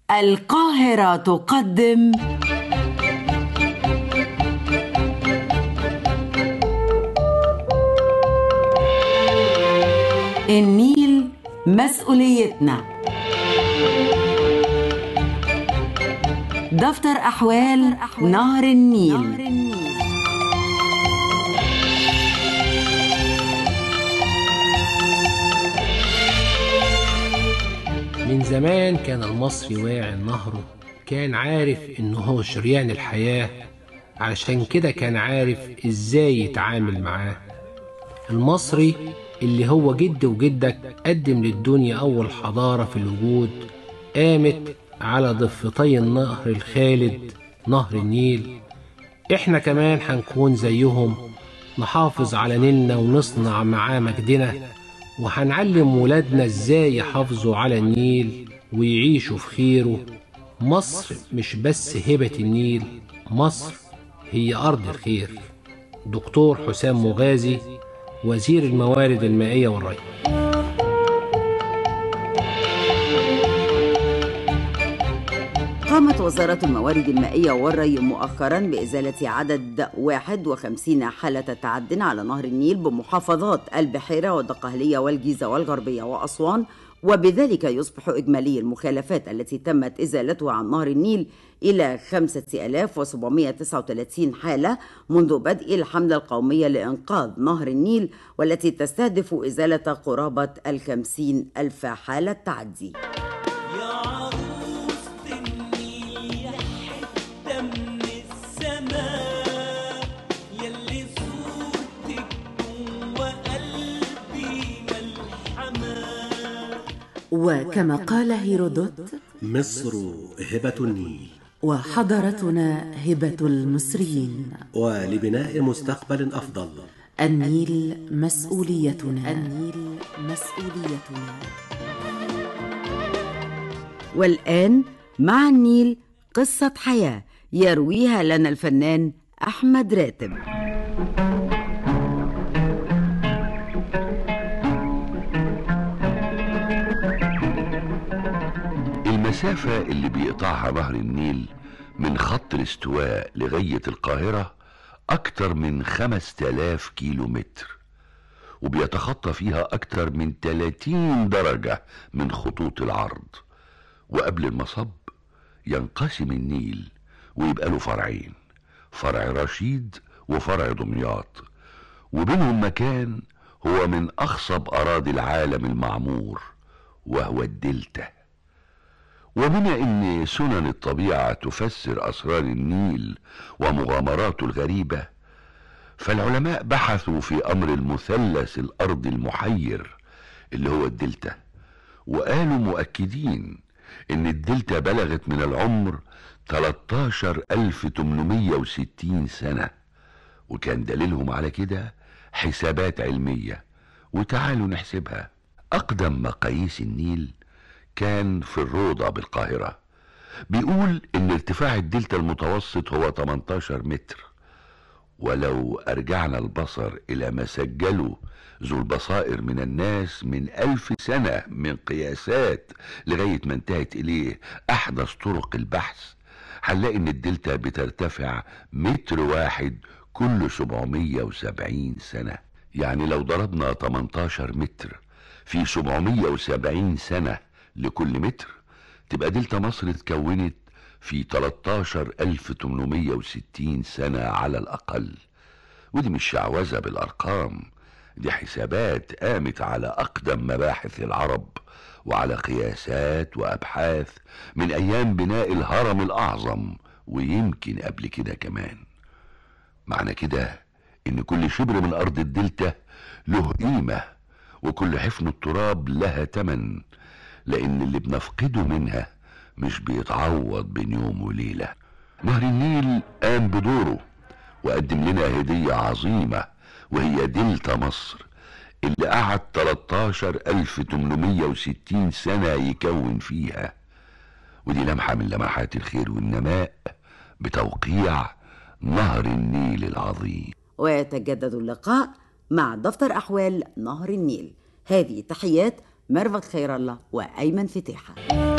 القاهرة تقدم النيل مسؤوليتنا دفتر أحوال نهر النيل من زمان كان المصري واعي نهره كان عارف انه هو شريان الحياة علشان كده كان عارف ازاي يتعامل معاه المصري اللي هو جد وجدك قدم للدنيا أول حضارة في الوجود قامت على ضفتي النهر الخالد نهر النيل احنا كمان هنكون زيهم نحافظ على نيلنا ونصنع معاه مجدنا وهنعلم ولادنا ازاي يحافظوا على النيل ويعيشوا في خيره مصر مش بس هبة النيل مصر هي أرض الخير دكتور حسام مغازي وزير الموارد المائية والري قامت وزارة الموارد المائية والري مؤخرا بإزالة عدد 51 حالة تعد على نهر النيل بمحافظات البحيرة والدقهلية والجيزة والغربية وأسوان وبذلك يصبح إجمالي المخالفات التي تمت إزالتها عن نهر النيل إلى 5739 حالة منذ بدء الحملة القومية لإنقاذ نهر النيل والتي تستهدف إزالة قرابة الخمسين ألف حالة تعدي يا عروسة النيل يا حتة من السماء يلي صورتك جوا قلبي ملحمة وكما قال هيرودوت مصر هبة النيل وحضارتنا هبة المصريين ولبناء مستقبل أفضل النيل مسؤوليتنا النيل مسؤوليتنا والآن مع النيل قصة حياة يرويها لنا الفنان أحمد راتب المسافة اللي بيقطعها نهر النيل من خط الاستواء لغاية القاهرة أكتر من خمس تلاف كيلو متر وبيتخطى فيها أكتر من 30 درجة من خطوط العرض وقبل المصب ينقسم النيل ويبقى له فرعين فرع رشيد وفرع دمياط وبينهم مكان هو من أخصب أراضي العالم المعمور وهو الدلتا وبما ان سنن الطبيعه تفسر اسرار النيل ومغامراته الغريبه فالعلماء بحثوا في امر المثلث الارضي المحير اللي هو الدلتا وقالوا مؤكدين ان الدلتا بلغت من العمر 13860 سنه وكان دليلهم على كده حسابات علميه وتعالوا نحسبها اقدم مقاييس النيل كان في الروضة بالقاهرة بيقول ان ارتفاع الدلتا المتوسط هو 18 متر ولو ارجعنا البصر الى ما سجله ذو البصائر من الناس من الف سنة من قياسات لغاية ما انتهت اليه احدث طرق البحث هنلاقي ان الدلتا بترتفع متر واحد كل 770 سنة يعني لو ضربنا 18 متر في 770 سنة لكل متر تبقى دلتا مصر اتكونت في 13860 سنة على الأقل ودي مش شعوذة بالأرقام دي حسابات قامت على أقدم مباحث العرب وعلى قياسات وأبحاث من أيام بناء الهرم الأعظم ويمكن قبل كده كمان معنى كده إن كل شبر من أرض الدلتا له قيمة وكل حفن التراب لها تمن لأن اللي بنفقده منها مش بيتعوض بين يوم وليلة نهر النيل قام بدوره وقدم لنا هدية عظيمة وهي دلتا مصر اللي قعد 13860 سنة يكون فيها ودي لمحة من لمحات الخير والنماء بتوقيع نهر النيل العظيم ويتجدد اللقاء مع دفتر أحوال نهر النيل هذه تحيات ميرفت خير الله وأيمن فتيحة